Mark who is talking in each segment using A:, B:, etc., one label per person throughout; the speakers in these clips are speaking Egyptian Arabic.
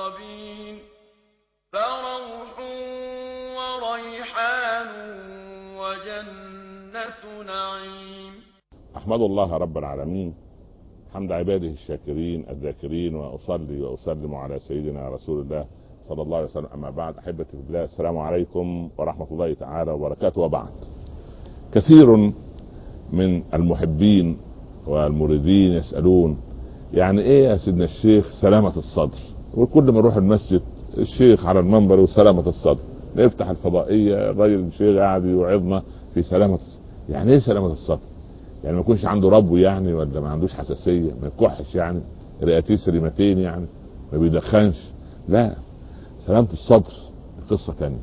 A: المقربين فروح وريحان وجنة نعيم
B: احمد الله رب العالمين حمد عباده الشاكرين الذاكرين واصلي واسلم على سيدنا رسول الله صلى الله عليه وسلم اما بعد احبتي في الله السلام عليكم ورحمه الله تعالى وبركاته وبعد كثير من المحبين والمريدين يسالون يعني ايه يا سيدنا الشيخ سلامه الصدر وكل ما نروح المسجد الشيخ على المنبر وسلامه الصدر نفتح الفضائيه الراجل الشيخ قاعد يوعظنا في سلامه الصدر. يعني ايه سلامه الصدر يعني ما يكونش عنده ربو يعني ولا ما عندوش حساسيه ما يكحش يعني رئتين ريمتين يعني ما بيدخنش لا سلامة الصدر قصة تانية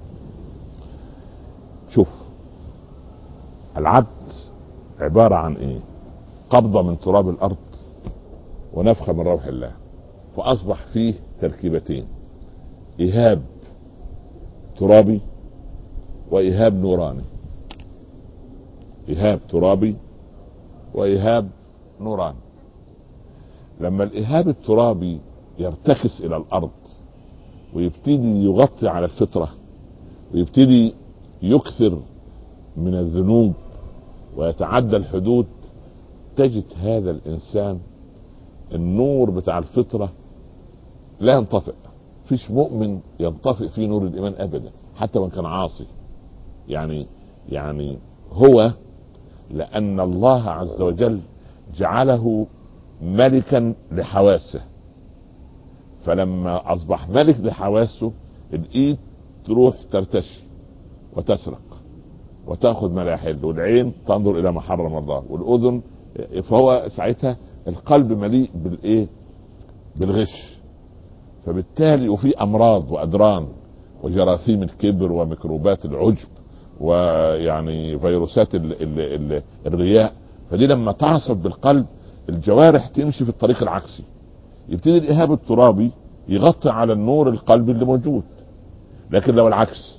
B: شوف العبد عبارة عن ايه قبضة من تراب الارض ونفخة من روح الله فاصبح فيه تركيبتين ايهاب ترابي وايهاب نوراني ايهاب ترابي وايهاب نوراني لما الايهاب الترابي يرتكس الى الارض ويبتدي يغطي على الفطره ويبتدي يكثر من الذنوب ويتعدى الحدود تجد هذا الانسان النور بتاع الفطره لا ينطفئ فيش مؤمن ينطفئ فيه نور الايمان ابدا حتى وان كان عاصي يعني يعني هو لان الله عز وجل جعله ملكا لحواسه فلما اصبح ملك لحواسه الايد تروح ترتشي وتسرق وتاخذ ما لا يحل والعين تنظر الى ما حرم الله والاذن فهو ساعتها القلب مليء بالايه بالغش فبالتالي وفي امراض وادران وجراثيم الكبر وميكروبات العجب ويعني فيروسات ال ال ال الرياء فدي لما تعصب بالقلب الجوارح تمشي في الطريق العكسي يبتدي الايهاب الترابي يغطي على النور القلبي اللي موجود لكن لو العكس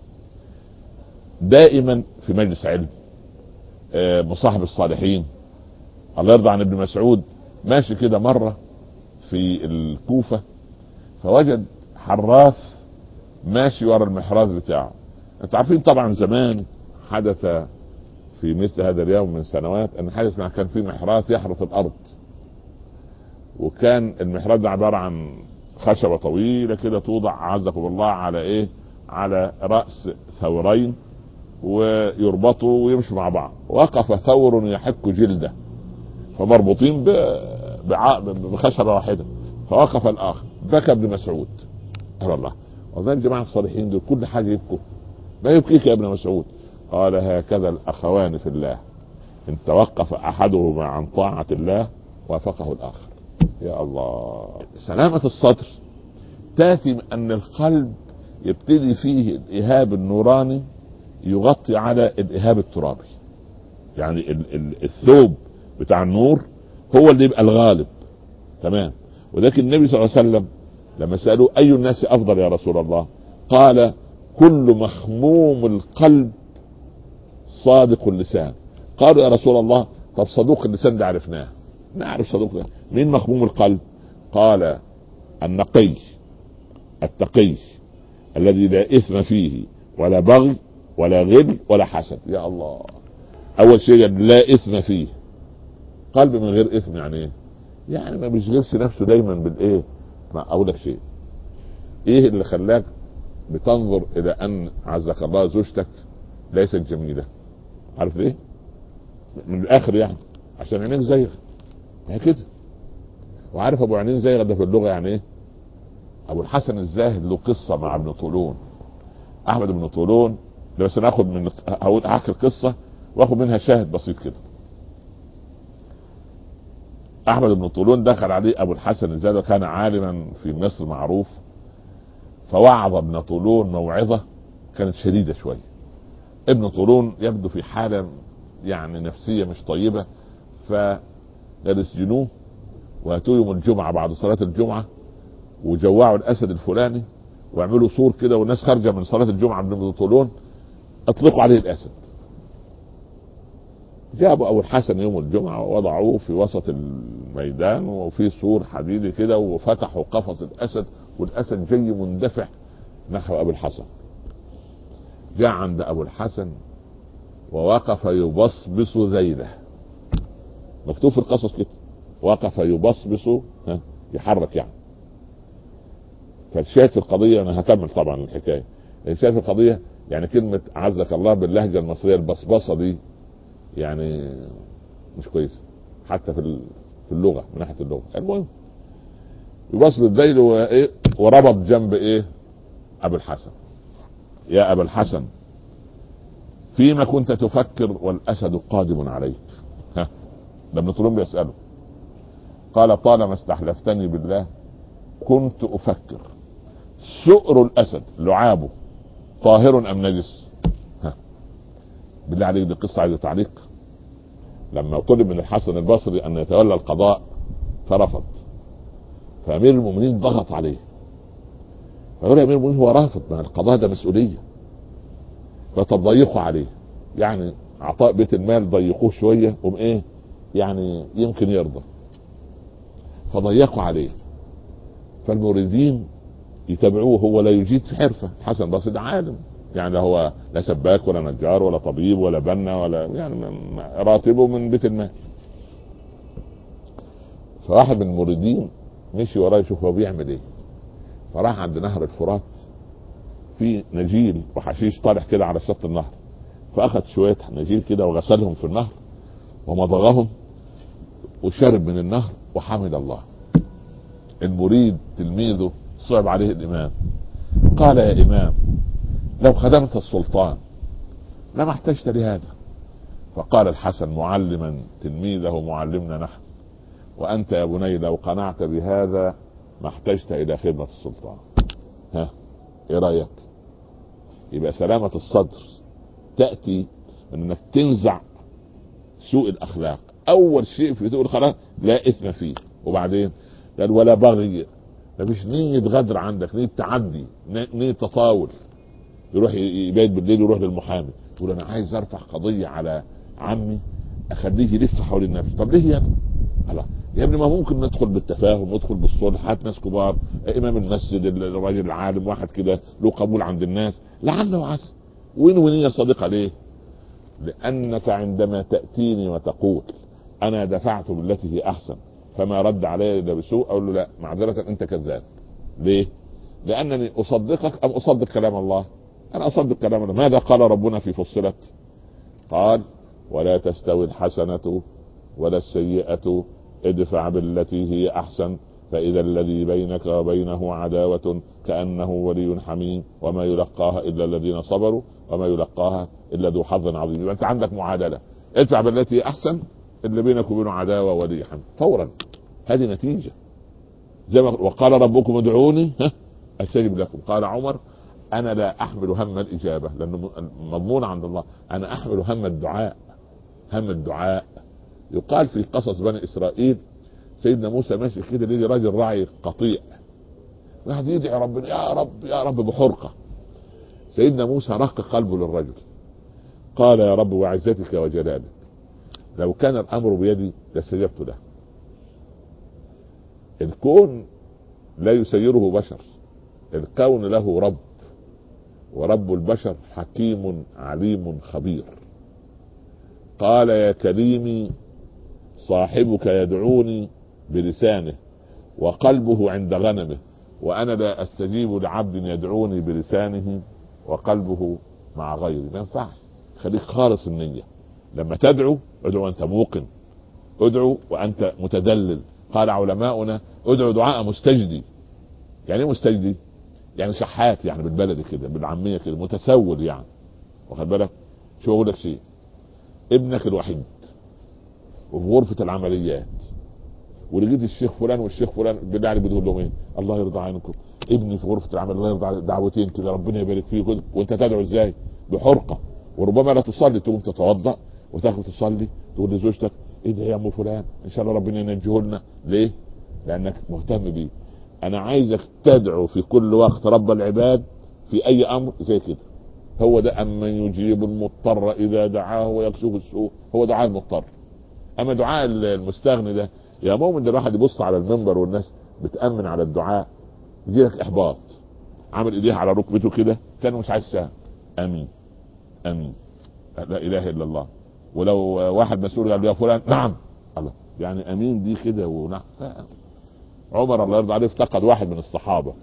B: دائما في مجلس علم مصاحب الصالحين الله يرضى عن ابن مسعود ماشي كده مره في الكوفه فوجد حراث ماشي ورا المحراث بتاعه انتوا عارفين طبعا زمان حدث في مثل هذا اليوم من سنوات ان حدث كان في محراث يحرث الارض وكان المحراث ده عباره عن خشبه طويله كده توضع عزكم الله على ايه على راس ثورين ويربطوا ويمشوا مع بعض وقف ثور يحك جلده فمربوطين بخشبه واحده فوقف الاخر بكى ابن مسعود قال الله وذلك الجماعه الصالحين دول كل حاجه يبكوا ما يبكيك يا ابن مسعود قال هكذا الاخوان في الله ان توقف احدهما عن طاعه الله وافقه الاخر يا الله سلامة الصدر تأتي أن القلب يبتدي فيه الإيهاب النوراني يغطي على الإيهاب الترابي يعني ال- ال- الثوب بتاع النور هو اللي يبقى الغالب تمام ولكن النبي صلى الله عليه وسلم لما سألوه أي الناس أفضل يا رسول الله قال كل مخموم القلب صادق اللسان قالوا يا رسول الله طب صدوق اللسان ده عرفناه نعرف صدوق ده مين مخموم القلب قال النقي التقي الذي لا اثم فيه ولا بغي ولا غل ولا حسد يا الله اول شيء لا اثم فيه قلب من غير اثم يعني ايه يعني ما بيشغلش نفسه دايما بالايه ما اقول لك شيء ايه اللي خلاك بتنظر الى ان عزك الله زوجتك ليست جميله عارف ليه من الاخر يعني عشان عينيك زيغ هي كده وعارف ابو عينين زيغ ده في اللغه يعني ايه ابو الحسن الزاهد له قصه مع ابن طولون احمد بن طولون ده بس ناخد من هقول احكي القصه واخد منها شاهد بسيط كده احمد بن طولون دخل عليه ابو الحسن الزاهد وكان عالما في مصر معروف فوعظ ابن طولون موعظه كانت شديده شويه ابن طولون يبدو في حاله يعني نفسيه مش طيبه فقال اسجنوه واتوا يوم الجمعه بعد صلاه الجمعه وجوعوا الاسد الفلاني واعملوا سور كده والناس خارجه من صلاه الجمعه من ابن طولون اطلقوا عليه الاسد جابوا ابو الحسن يوم الجمعه ووضعوه في وسط الميدان وفي سور حديدي كده وفتحوا قفص الاسد والاسد جاي مندفع نحو ابو الحسن جاء عند ابو الحسن ووقف يبصبص ذيله مكتوب في القصص كده وقف يبصبص ها يحرك يعني فالشاهد في القضيه انا هكمل طبعا الحكايه الشاهد في القضيه يعني كلمه عزك الله باللهجه المصريه البصبصه دي يعني مش كويسه حتى في في اللغه من ناحيه اللغه المهم يبصبص ذيله وايه وربط جنب ايه ابو الحسن يا ابا الحسن فيما كنت تفكر والاسد قادم عليك ها ده ابن طولون بيساله قال طالما استحلفتني بالله كنت افكر سؤر الاسد لعابه طاهر ام نجس ها بالله عليك دي قصه عايزه تعليق لما طلب من الحسن البصري ان يتولى القضاء فرفض فامير المؤمنين ضغط عليه فقال يا امير المؤمنين هو رافض ما القضاء ده مسؤوليه فتضيقوا عليه يعني عطاء بيت المال ضيقوه شويه قوم ايه يعني يمكن يرضى فضيقوا عليه فالمريدين يتابعوه هو لا يجيد في حرفه الحسن البصري ده عالم يعني هو لا سباك ولا نجار ولا طبيب ولا بنا ولا يعني راتبه من بيت المال فواحد من المريدين مشي وراه يشوف هو بيعمل ايه فراح عند نهر الفرات في نجيل وحشيش طالع كده على شط النهر فاخذ شويه نجيل كده وغسلهم في النهر ومضغهم وشرب من النهر وحمد الله المريد تلميذه صعب عليه الامام قال يا امام لو خدمت السلطان لما احتجت لهذا فقال الحسن معلما تلميذه معلمنا نحن وانت يا بني لو قنعت بهذا ما احتجت الى خدمه السلطان ها ايه رايك يبقى سلامه الصدر تاتي من انك تنزع سوء الاخلاق اول شيء في سوء الاخلاق لا اثم فيه وبعدين قال ولا بغي مفيش نية غدر عندك نية تعدي نية تطاول يروح يبيت بالليل ويروح للمحامي يقول انا عايز ارفع قضية على عمي اخليه يلف حول النفس طب ليه يا ابني؟ الله يا ابني ما ممكن ندخل بالتفاهم ندخل بالصلح هات ناس كبار امام المسجد الراجل العالم واحد كده له قبول عند الناس لعل وعسى وين ونية صادقة ليه؟ لانك عندما تاتيني وتقول انا دفعت بالتي هي احسن فما رد علي الا بسوء اقول له لا معذره انت كذاب ليه؟ لانني اصدقك ام اصدق كلام الله؟ انا اصدق كلام الله ماذا قال ربنا في فصلت؟ قال ولا تستوي الحسنه ولا السيئه ادفع بالتي هي احسن فاذا الذي بينك وبينه عداوه كانه ولي حميم وما يلقاها الا الذين صبروا وما يلقاها الا ذو حظ عظيم يبقى انت عندك معادله ادفع بالتي هي احسن اللي بينك وبينه عداوه ولي حميم فورا هذه نتيجه زي ما وقال ربكم ادعوني استجب لكم قال عمر انا لا احمل هم الاجابه لانه مضمون عند الله انا احمل هم الدعاء هم الدعاء يقال في قصص بني اسرائيل سيدنا موسى ماشي كده ليه راجل راعي قطيع واحد يدعي ربنا يا رب يا رب بحرقه سيدنا موسى رق قلبه للرجل قال يا رب وعزتك وجلالك لو كان الامر بيدي لاستجبت له الكون لا يسيره بشر الكون له رب ورب البشر حكيم عليم خبير قال يا كريمي صاحبك يدعوني بلسانه وقلبه عند غنمه وانا لا استجيب لعبد يدعوني بلسانه وقلبه مع غيري ما ينفعش خليك خالص النيه لما تدعو ادعو وانت موقن ادعو وانت متدلل قال علماؤنا ادعو دعاء مستجدي يعني ايه مستجدي؟ يعني شحات يعني بالبلدي كده بالعاميه كده متسول يعني واخد بالك؟ شو اقول لك شيء ابنك الوحيد وفي غرفه العمليات ولقيت الشيخ فلان والشيخ فلان بالله عليك بتقول لهم ايه؟ الله يرضى عنكم ابني في غرفه العمل الله يرضى دعوتين كده ربنا يبارك فيه كده وانت تدعو ازاي؟ بحرقه وربما لا تصلي تقوم تتوضا وتاخد تصلي تقول لزوجتك ادعي يا ام فلان ان شاء الله ربنا ينجيه لنا ليه؟ لانك مهتم بيه انا عايزك تدعو في كل وقت رب العباد في اي امر زي كده هو ده امن يجيب المضطر اذا دعاه ويكشف السوء هو دعاء المضطر اما دعاء المستغني ده يا مؤمن ده الواحد يبص على المنبر والناس بتامن على الدعاء يجي لك احباط عامل ايديه على ركبته كده كانه مش عايز سهم امين امين لا اله الا الله ولو واحد مسؤول قال له يا فلان نعم الله يعني امين دي كده ونعم عمر الله يرضى عليه افتقد واحد من الصحابه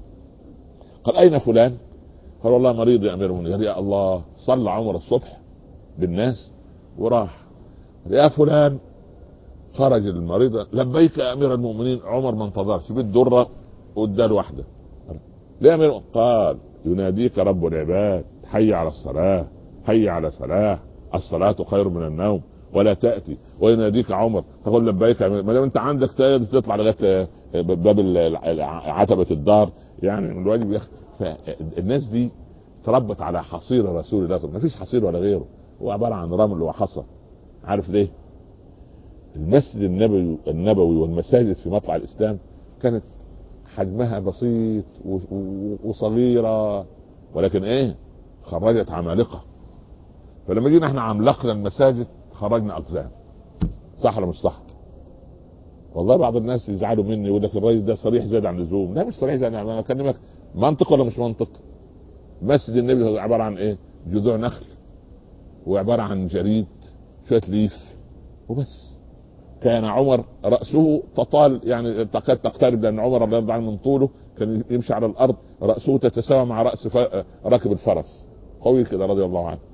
B: قال اين فلان؟ قال والله مريض يا امير المؤمنين قال يا الله صلى عمر الصبح بالناس وراح يا فلان خرج المريض لبيك يا امير المؤمنين عمر ما انتظرش بالدره واداله واحده ليه يا امير قال يناديك رب العباد حي على الصلاه حي على الفلاح الصلاه خير من النوم ولا تاتي ويناديك عمر تقول لبيك ما دام انت عندك تطلع لغايه باب عتبه الدار يعني من الواجب يا اخي فالناس دي تربت على حصير رسول الله ما فيش حصير ولا غيره هو عباره عن رمل وحصى عارف ليه؟ المسجد النبوي النبوي والمساجد في مطلع الاسلام كانت حجمها بسيط وصغيره ولكن ايه؟ خرجت عمالقه فلما جينا احنا عملقنا المساجد خرجنا اقزام صح ولا مش صح؟ والله بعض الناس يزعلوا مني يقول لك الراجل ده صريح زياده عن اللزوم لا مش صريح زياده عن انا بكلمك منطق ولا مش منطق؟ مسجد النبي عباره عن ايه؟ جذوع نخل وعباره عن جريد شويه ليف وبس كان عمر راسه تطال يعني تكاد تقترب لان عمر رضي الله عنه من طوله كان يمشي على الارض راسه تتساوى مع راس راكب الفرس قوي كده رضي الله عنه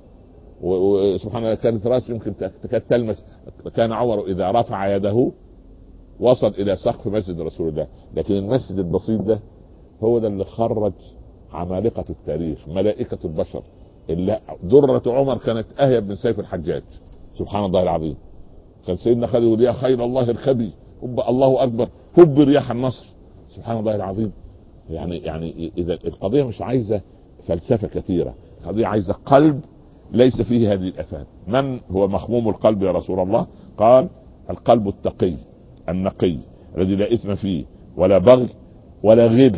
B: وسبحان الله كانت راسه يمكن تكاد تلمس كان عمر اذا رفع يده وصل الى سقف مسجد رسول الله لكن المسجد البسيط ده هو ده اللي خرج عمالقه التاريخ ملائكه البشر اللي درة عمر كانت اهيب من سيف الحجاج سبحان الله العظيم كان سيدنا خالد يقول يا خير الله الخبي هب الله اكبر هب رياح النصر سبحان الله العظيم يعني يعني اذا القضيه مش عايزه فلسفه كثيره القضيه عايزه قلب ليس فيه هذه الافات من هو مخموم القلب يا رسول الله قال القلب التقي النقي الذي لا اثم فيه ولا بغي ولا غل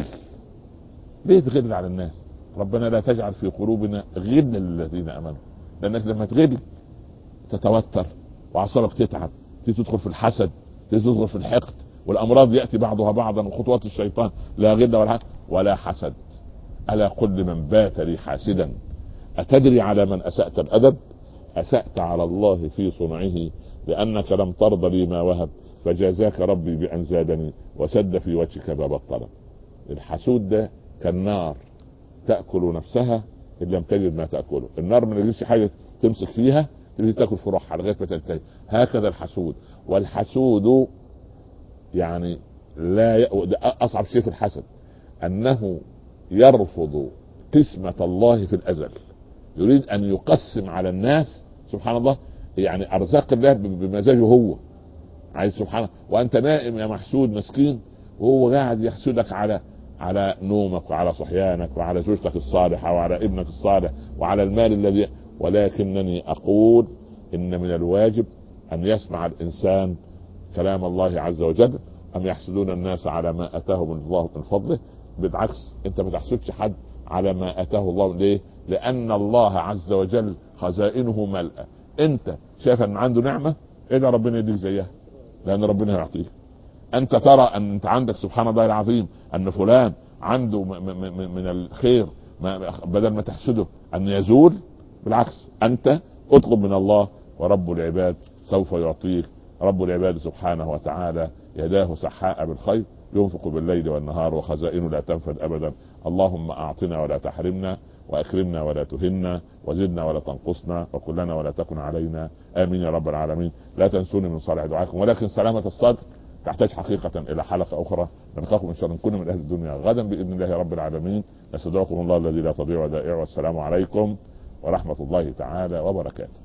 B: ليه تغل على الناس ربنا لا تجعل في قلوبنا غل للذين امنوا لانك لما تغل تتوتر واعصابك تتعب تدخل في الحسد تدخل في الحقد والامراض ياتي بعضها بعضا وخطوات الشيطان لا غل ولا ولا حسد الا قل لمن بات لي حاسدا اتدري على من اسات الادب اسات على الله في صنعه لانك لم ترض لي ما وهب فجازاك ربي بان زادني وسد في وجهك باب الطلب الحسود ده كالنار تاكل نفسها ان لم تجد ما تاكله النار ما تجدش حاجه تمسك فيها تبتدي تاكل في روحها لغايه ما تنتهي هكذا الحسود والحسود يعني لا ي... اصعب شيء في الحسد انه يرفض قسمة الله في الازل يريد ان يقسم على الناس سبحان الله يعني ارزاق الله بمزاجه هو عايز سبحانه وانت نائم يا محسود مسكين وهو قاعد يحسدك على على نومك وعلى صحيانك وعلى زوجتك الصالحه وعلى ابنك الصالح وعلى المال الذي ولكنني اقول ان من الواجب ان يسمع الانسان كلام الله عز وجل ام يحسدون الناس على ما اتاهم الله من فضله بالعكس انت ما تحسدش حد على ما اتاه الله ليه؟ لان الله عز وجل خزائنه ملأى انت شايف ان عنده نعمه ادعي ربنا يديك زيها لان ربنا يعطيك انت ترى ان انت عندك سبحان الله العظيم ان فلان عنده من الخير بدل ما تحسده ان يزول بالعكس انت اطلب من الله ورب العباد سوف يعطيك رب العباد سبحانه وتعالى يداه سحاء بالخير ينفق بالليل والنهار وخزائنه لا تنفد ابدا اللهم اعطنا ولا تحرمنا واكرمنا ولا تهنا وزدنا ولا تنقصنا وكلنا ولا تكن علينا امين يا رب العالمين لا تنسوني من صالح دعائكم ولكن سلامه الصدر تحتاج حقيقة إلى حلقة أخرى نلقاكم إن شاء الله نكون من أهل الدنيا غدا بإذن الله رب العالمين نستودعكم الله الذي لا تضيع ودائعه والسلام عليكم ورحمة الله تعالى وبركاته